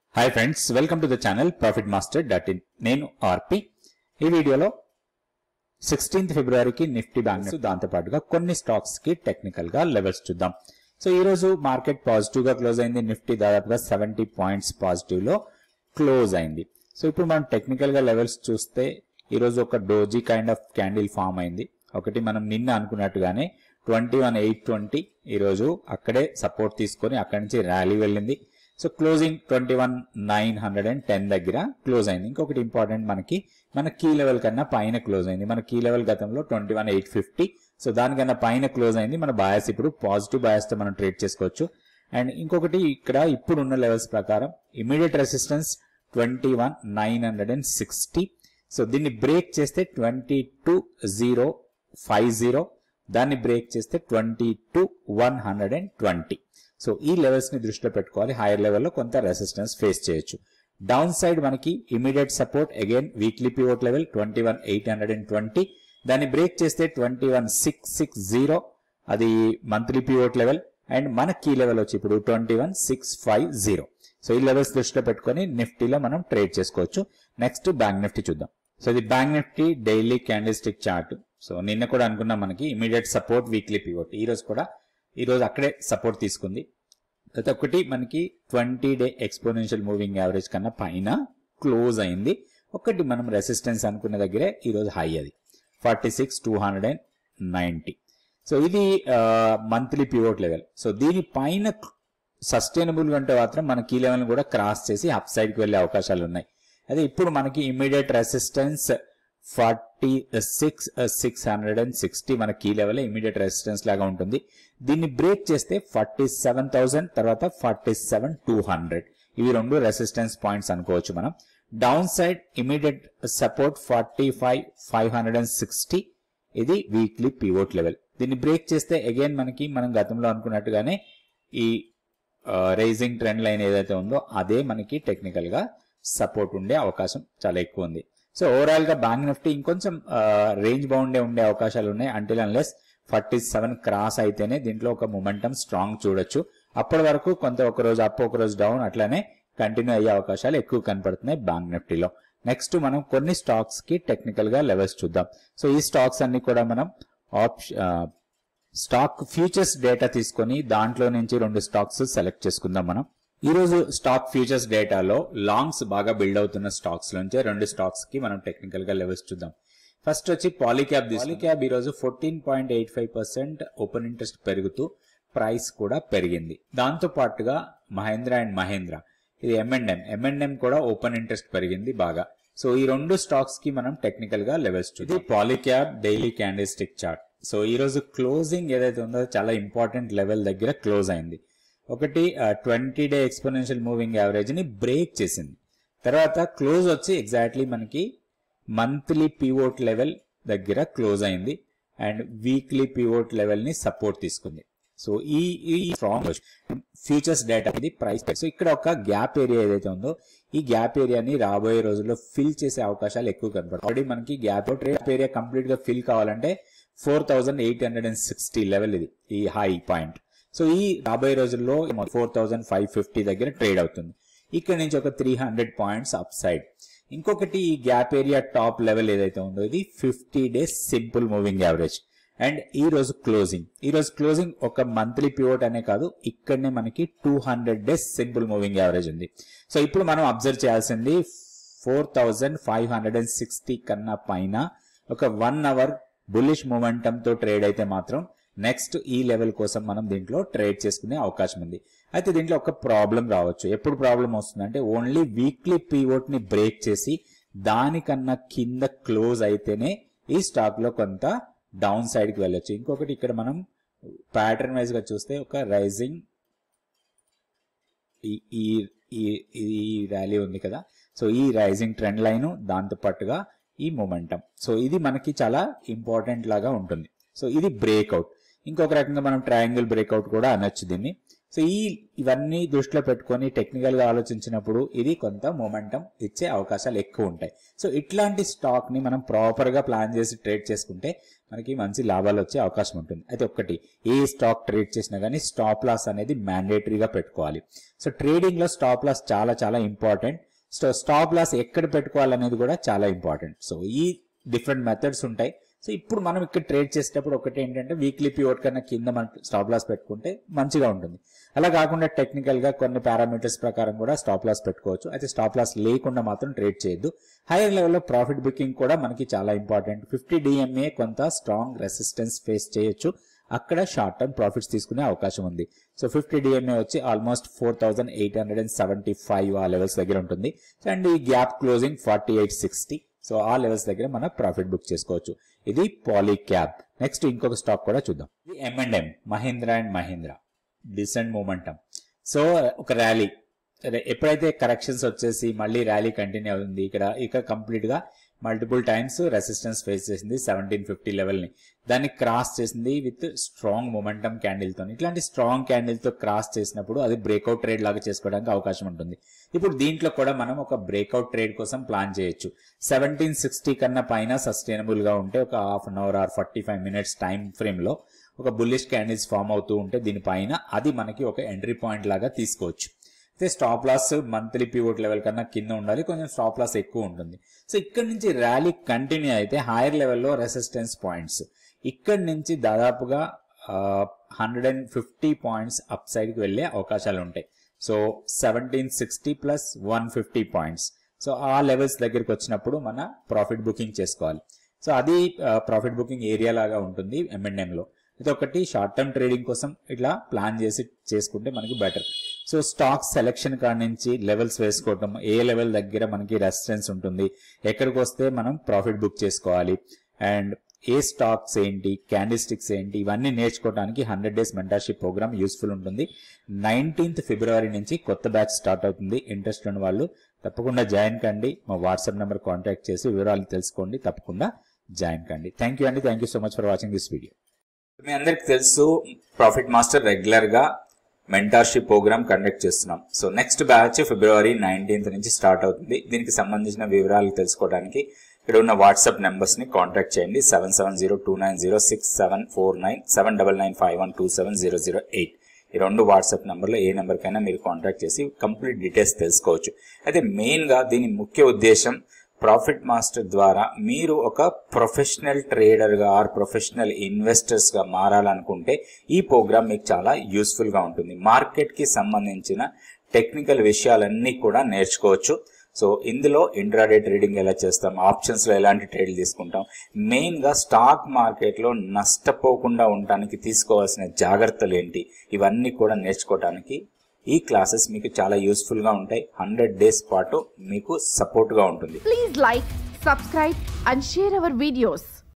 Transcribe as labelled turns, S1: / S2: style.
S1: Hi friends welcome to the channel profit master dot in నేను RP ఈ వీడియోలో sixteenth ఫిబ్రవరికి Nifty banks దాంతో పాటుగా కొన్ని స్టాక్స్ కి టెక్నికల్ గా లెవెల్స్ చూద్దాం సో ఈ రోజు మార్కెట్ పాజిటివ్ గా క్లోజ్ అయింది నిఫ్టీ దాదాపుగా సెవెంటీ పాయింట్స్ పాజిటివ్ లో క్లోజ్ అయింది సో ఇప్పుడు మనం టెక్నికల్ గా లెవెల్స్ చూస్తే ఈ రోజు ఒక doji kind of candle form అయింది ఒకటి మనం నిన్న అనుకున్నట్టుగానే ట్వంటీ వన్ ఎయిట్ ట్వంటీ ఈ రోజు అక్కడే సపోర్ట్ తీసుకొని అక్కడి నుంచి ర్యాలీ వెళ్ళింది so closing twenty one nine hundred and ten దగ్గర క్లోజ్ అయింది ఇంకొకటి ఇంపార్టెంట్ మనకి మన కీ లెవెల్ కన్నా పైన క్లోజ్ అయింది మన కీ లెవెల్ గతంలో twenty one eight fifty so దానికన్నా పైన క్లోజ్ అయింది మన బయాస్ ఇప్పుడు పాజిటివ్ బయాస్ తో మనం ట్రేడ్ చేసుకోవచ్చు అండ్ ఇంకొకటి ఇక్కడ ఇప్పుడు ఉన్న లెవెల్స్ ప్రకారం immediate resistance twenty one nine hundred and sixty so దీన్ని బ్రేక్ చేస్తే twenty two zero five zero దాన్ని బ్రేక్ చేస్తే twenty two one hundred and twenty so ఈ లెవెల్స్ ని దృష్టిలో పెట్టుకోవాలి హైయర్ లెవెల్లో కొంత రెసిస్టెన్స్ ఫేస్ చేయొచ్చు డౌన్ సైడ్ మనకి immediate support again weekly pivot level twenty one eight hundred and twenty దాన్ని బ్రేక్ చేస్తే twenty one six six zero అది మంత్లీ పివోట్ లెవెల్ అండ్ మన కీ లెవెల్ వచ్చి ఇప్పుడు twenty one six five zero so ఈ levels దృష్టిలో పెట్టుకొని నిఫ్టీలో మనం ట్రేడ్ చేసుకోవచ్చు నెక్స్ట్ బ్యాంక్ నిఫ్టీ చూద్దాం సో ఇది bank Nifty daily candle stick chart so నిన్న కూడా అనుకున్నాం మనకి ఇమీడియట్ సపోర్ట్ వీక్లీ పివోట్ ఈ రోజు కూడా ఈ రోజు అక్కడే సపోర్ట్ తీసుకుంది ప్రతి ఒక్కటి మనకి twenty day exponential moving average కన్నా పైన క్లోజ్ అయింది ఒకటి మనం రెసిస్టెన్స్ అనుకున్న దగ్గరే ఈ రోజు హై అది forty six two hundred and ninety so ఇది మంత్లీ పివోట్ లెవెల్ సో దీని పైన సస్టైనబుల్ అంటే మాత్రం మన కీ లెవెల్ కూడా క్రాస్ చేసి అప్ సైడ్ కి వెళ్లే అవకాశాలు ఉన్నాయి అదే ఇప్పుడు మనకి immediate resistance forty six six hundred and sixty మన కీ లెవెల్ ఇమీడియట్ రెసిస్టెన్స్ లాగా ఉంటుంది దీన్ని బ్రేక్ చేస్తే ఫార్టీ సెవెన్ థౌసండ్ తర్వాత ఫార్టీ సెవెన్ టూ హండ్రెడ్ ఇవి రెండు రెసిస్టెన్స్ పాయింట్స్ అనుకోవచ్చు మనం down side immediate support forty five five hundred and sixty ఇది వీక్లీ పివోట్ లెవెల్ దీన్ని బ్రేక్ చేస్తే అగైన్ మనకి మనం గతంలో అనుకున్నట్టుగానే ఈ రైజింగ్ ట్రెండ్ లైన్ ఏదైతే ఉందో అదే మనకి టెక్నికల్ గా సపోర్ట్ ఉండే అవకాశం చాలా ఎక్కువ ఉంది సో ఓవరాల్ గా బ్యాంక్ నిఫ్టీ ఇంకొంచెం రేంజ్ బౌండే ఉండే అవకాశాలు ఉన్నాయి until unless forty seven cross అయితేనే దీంట్లో ఒక మొమెంటం స్ట్రాంగ్ చూడొచ్చు అప్పటి వరకు కొంత ఒక రోజు అప్ ఒక రోజు డౌన్ అట్లానే కంటిన్యూ అయ్యే అవకాశాలు ఎక్కువ కనపడుతున్నాయి బ్యాంక్ నిఫ్టీలో నెక్స్ట్ మనం కొన్ని స్టాక్స్ కి టెక్నికల్ గా లెవెల్స్ చూద్దాం సో ఈ స్టాక్స్ అన్ని కూడా మనం ఆప్షన్ స్టాక్ ఫ్యూచర్స్ డేటా తీసుకొని దాంట్లో నుంచి రెండు స్టాక్స్ సెలెక్ట్ చేసుకుందాం మనం ఈ రోజు స్టాక్ ఫ్యూచర్స్ డేటాలో లాంగ్స్ బాగా బిల్డ్ అవుతున్న స్టాక్స్ నుంచి రెండు స్టాక్స్ కి మనం టెక్నికల్ గా లెవెల్స్ చూద్దాం ఫస్ట్ వచ్చి పాలిక్యాబ్ పాలిక్యాబ్ ఈ రోజు fourteen point eight five percent open interest పెరుగుతూ ప్రైస్ కూడా పెరిగింది దాంతో పాటుగా మహేంద్ర అండ్ మహేంద్ర ఇది ఎంఎండ్ఎం ఎంఎండ్ఎం కూడా ఓపెన్ ఇంట్రెస్ట్ పెరిగింది బాగా సో ఈ రెండు స్టాక్స్ కి మనం టెక్నికల్ గా లెవెల్స్ చూద్దాం ఇది Polycab daily candle stick chart so ఈ రోజు క్లోజింగ్ ఏదైతే ఉందో చాలా ఇంపార్టెంట్ లెవెల్ దగ్గర క్లోజ్ అయింది ఒకటి twenty day exponential moving average ని బ్రేక్ చేసింది తర్వాత క్లోజ్ వచ్చి ఎగ్జాక్ట్లీ మనకి మంత్లీ పివోట్ లెవెల్ దగ్గర క్లోజ్ అయింది అండ్ వీక్లీ పివోట్ లెవెల్ ని సపోర్ట్ తీసుకుంది సో ఈ ఈ స్ట్రాంగ్ ఫ్యూచర్స్ డేటా ఇది ప్రైస్ సో ఇక్కడ ఒక గ్యాప్ ఏరియా ఏదైతే ఉందో ఈ గ్యాప్ ఏరియాని రాబోయే రోజుల్లో ఫిల్ చేసే అవకాశాలు ఎక్కువ కనపడతాయి ఆల్రెడీ మనకి గ్యాప్ గ్యాప్ ఏరియా కంప్లీట్ గా ఫిల్ కావాలంటే four thousand eight hundred and sixty level ఇది ఈ హై పాయింట్ సో ఈ రాబోయే రోజుల్లో ఫోర్ థౌసండ్ ఫైవ్ ఫిఫ్టీ దగ్గర ట్రేడ్ అవుతుంది ఇక్కడ నుంచి ఒక three hundred points up side ఇంకొకటి ఈ గ్యాప్ ఏరియా టాప్ లెవెల్ ఏదైతే ఉందో ఇది fifty days simple moving average and ఈ రోజు క్లోజింగ్ ఈ రోజు క్లోజింగ్ ఒక మంత్లీ పివోట్ అనే కాదు ఇక్కడనే మనకి two hundred days simple moving average ఉంది సో ఇప్పుడు మనం అబ్జర్వ్ చేయాల్సింది four thousand five hundred and sixty కన్నా పైన ఒక వన్ అవర్ బుల్లిష్ మూమెంటం తో ట్రేడ్ అయితే మాత్రం నెక్స్ట్ ఈ లెవెల్ కోసం మనం దీంట్లో ట్రేడ్ చేసుకునే అవకాశం ఉంది అయితే దీంట్లో ఒక ప్రాబ్లం రావచ్చు ఎప్పుడు ప్రాబ్లం వస్తుందంటే ఓన్లీ వీక్లీ పీవోట్ ని బ్రేక్ చేసి దానికన్నా కింద క్లోజ్ అయితేనే ఈ స్టాక్ లో కొంత డౌన్ సైడ్ కి వెళ్ళొచ్చు ఇంకొకటి ఇక్కడ మనం ప్యాటర్న్ వైజ్ గా చూస్తే ఒక రైజింగ్ ఈ ఈ ర్యాలీ ఉంది కదా సో ఈ రైజింగ్ ట్రెండ్ లైన్ దాంతో పాటుగా ఈ మొమెంటం సో ఇది మనకి చాలా ఇంపార్టెంట్ లాగా ఉంటుంది సో ఇది బ్రేక్అవుట్ ఇంకొక రకంగా మనం ట్రయాంగిల్ బ్రేక్అవుట్ కూడా అనొచ్చు దీన్ని సో ఈ ఇవన్నీ దృష్టిలో పెట్టుకొని టెక్నికల్ గా ఆలోచించినప్పుడు ఇది కొంత మొమెంటం ఇచ్చే అవకాశాలు ఎక్కువ ఉంటాయి సో ఇట్లాంటి స్టాక్ ని మనం ప్రాపర్ గా ప్లాన్ చేసి ట్రేడ్ చేసుకుంటే మనకి మంచి లాభాలు వచ్చే అవకాశం ఉంటుంది అయితే ఒక్కటి ఏ స్టాక్ ట్రేడ్ చేసినా కానీ స్టాప్ లాస్ అనేది మ్యాండేటరీగా పెట్టుకోవాలి సో ట్రేడింగ్ లో స్టాప్ లాస్ చాలా చాలా ఇంపార్టెంట్ సో స్టాప్ లాస్ ఎక్కడ పెట్టుకోవాలనేది కూడా చాలా ఇంపార్టెంట్ సో ఈ డిఫరెంట్ మెథడ్స్ ఉంటాయి సో ఇప్పుడు మనం ఇక్కడ ట్రేడ్ చేసేటప్పుడు ఒకటి ఏంటంటే వీక్లీ పివోట్ కన్నా కింద మనం స్టాప్ లాస్ పెట్టుకుంటే మంచిగా ఉంటుంది అలా కాకుండా టెక్నికల్ గా కొన్ని పారామీటర్స్ ప్రకారం కూడా స్టాప్ లాస్ పెట్టుకోవచ్చు అయితే స్టాప్ లాస్ లేకుండా మాత్రం ట్రేడ్ చేయొద్దు హైయర్ లెవెల్లో ప్రాఫిట్ బుకింగ్ కూడా మనకి చాలా ఇంపార్టెంట్ ఫిఫ్టీ డిఎంఏ కొంత స్ట్రాంగ్ రెసిస్టెన్స్ ఫేస్ చేయొచ్చు అక్కడ షార్ట్ టర్మ్ ప్రాఫిట్స్ తీసుకునే అవకాశం ఉంది సో ఫిఫ్టీ డిఎంఏ వచ్చి almost four thousand eight hundred and seventy five ఆ లెవెల్స్ దగ్గర ఉంటుంది అండ్ ఈ gap closing forty eight sixty so ఆ లెవెల్స్ దగ్గర మనం ప్రాఫిట్ బుక్ చేసుకోవచ్చు ఇది పాలీ క్యాబ్ నెక్స్ట్ ఇంకొక స్టాక్ కూడా చూద్దాం ఇది M and M Mahindra and Mahindra decent momentum so ఒక ర్యాలీ ఎప్పుడైతే కరెక్షన్స్ వచ్చేసి మళ్ళీ ర్యాలీ కంటిన్యూ అవుతుంది ఇక్కడ ఇక కంప్లీట్ గా మల్టిపుల్ టైమ్స్ రెసిస్టెన్స్ ఫేస్ చేసింది సెవెంటీన్ ఫిఫ్టీ లెవెల్ ని దాన్ని క్రాస్ చేసింది విత్ స్ట్రాంగ్ మొమెంటం క్యాండిల్ తో ఇట్లాంటి స్ట్రాంగ్ క్యాండిల్ తో క్రాస్ చేసినప్పుడు అది బ్రేక్అవుట్ ట్రేడ్ లాగా చేసుకోవడానికి అవకాశం ఉంటుంది ఇప్పుడు దీంట్లో కూడా మనం ఒక బ్రేక్అవుట్ ట్రేడ్ కోసం ప్లాన్ చేయొచ్చు సెవెంటీన్ సిక్స్టీ కన్నా పైన సస్టైనబుల్ గా ఉంటే ఒక half an hour or forty five minutes time frame లో ఒక బుల్లిష్ క్యాండిల్స్ ఫామ్ అవుతూ ఉంటే దీనిపైన అది మనకి ఒక ఎంట్రీ పాయింట్ లాగా తీసుకోవచ్చు అయితే stop loss monthly pivot level కన్నా కింద ఉండాలి కొంచెం స్టాప్ లాస్ ఎక్కువ ఉంటుంది సో ఇక్కడ నుంచి ర్యాలీ కంటిన్యూ అయితే హైయర్ లెవెల్లో రెసిస్టెన్స్ పాయింట్స్ ఇక్కడ నుంచి దాదాపుగా hundred and fifty points up సైడ్కి వెళ్ళే అవకాశాలు ఉంటాయి so seventeen sixty plus one fifty points so ఆ లెవెల్స్ దగ్గరికి వచ్చినప్పుడు మన ప్రాఫిట్ బుకింగ్ చేసుకోవాలి సో అది ప్రాఫిట్ బుకింగ్ ఏరియా లాగా ఉంటుంది ఎంఎన్ఎం లో ఇది ఒకటి షార్ట్ టర్మ్ ట్రేడింగ్ కోసం ఇట్లా ప్లాన్ చేసి చేసుకుంటే మనకి బెటర్ సో స్టాక్ సెలెక్షన్ కాడ నుంచి లెవెల్స్ వేసుకోవటం ఏ లెవెల్ దగ్గర మనకి రెసిస్టెన్స్ ఉంటుంది ఎక్కడికి వస్తే మనం ప్రాఫిట్ బుక్ చేసుకోవాలి అండ్ ఏ స్టాక్స్ ఏంటి క్యాండిస్టిక్స్ ఏంటి ఇవన్నీ నేర్చుకోవడానికి hundred days mentorship program useful ఉంటుంది నైన్టీన్త్ ఫిబ్రవరి నుంచి కొత్త బ్యాచ్ స్టార్ట్ అవుతుంది ఇంట్రెస్ట్ ఉన్న వాళ్ళు తప్పకుండా జాయిన్ కండి మా వాట్సాప్ నెంబర్ కాంటాక్ట్ చేసి వివరాలు తెలుసుకోండి తప్పకుండా జాయిన్ కండి థ్యాంక్ యూ అండి thank you so much for watching this video మీ అందరికి తెలుసు ప్రాఫిట్ మాస్టర్ రెగ్యులర్ గా మెంటార్షిప్ ప్రోగ్రామ్ కండక్ట్ చేస్తున్నాం సో నెక్స్ట్ బ్యాచ్ ఫిబ్రవరి నైన్టీన్త్ నుంచి స్టార్ట్ అవుతుంది దీనికి సంబంధించిన వివరాలు తెలుసుకోవడానికి ఇక్కడ ఉన్న వాట్సాప్ నెంబర్స్ ని కాంటాక్ట్ చేయండి seven seven zero two nine zero six seven four nine seven double nine five one two seven zero zero eight ఈ రెండు వాట్సాప్ నెంబర్లో ఏ నెంబర్కైనా మీరు కాంటాక్ట్ చేసి కంప్లీట్ డీటెయిల్స్ తెలుసుకోవచ్చు అయితే మెయిన్ గా దీని ముఖ్య ఉద్దేశం ప్రాఫిట్ మాస్టర్ ద్వారా మీరు ఒక ప్రొఫెషనల్ ట్రేడర్ గా ఆర్ ప్రొఫెషనల్ ఇన్వెస్టర్స్ గా మారాలనుకుంటే ఈ ప్రోగ్రామ్ మీకు చాలా యూస్ఫుల్ గా ఉంటుంది మార్కెట్ కి సంబంధించిన టెక్నికల్ విషయాలన్నీ కూడా నేర్చుకోవచ్చు సో ఇందులో ఇంట్రాడే ట్రేడింగ్ ఎలా చేస్తాం ఆప్షన్స్ లో ఎలాంటి ట్రేడ్లు తీసుకుంటాం మెయిన్ గా స్టాక్ మార్కెట్ లో నష్టపోకుండా ఉండటానికి తీసుకోవాల్సిన జాగ్రత్తలు ఏంటి ఇవన్నీ కూడా నేర్చుకోవడానికి ఈ క్లాసెస్ మీకు చాలా యూస్ఫుల్ గా ఉంటాయి హండ్రెడ్ డేస్ పాటు మీకు సపోర్ట్ గా ఉంటుంది
S2: Please like, subscribe, and share our videos.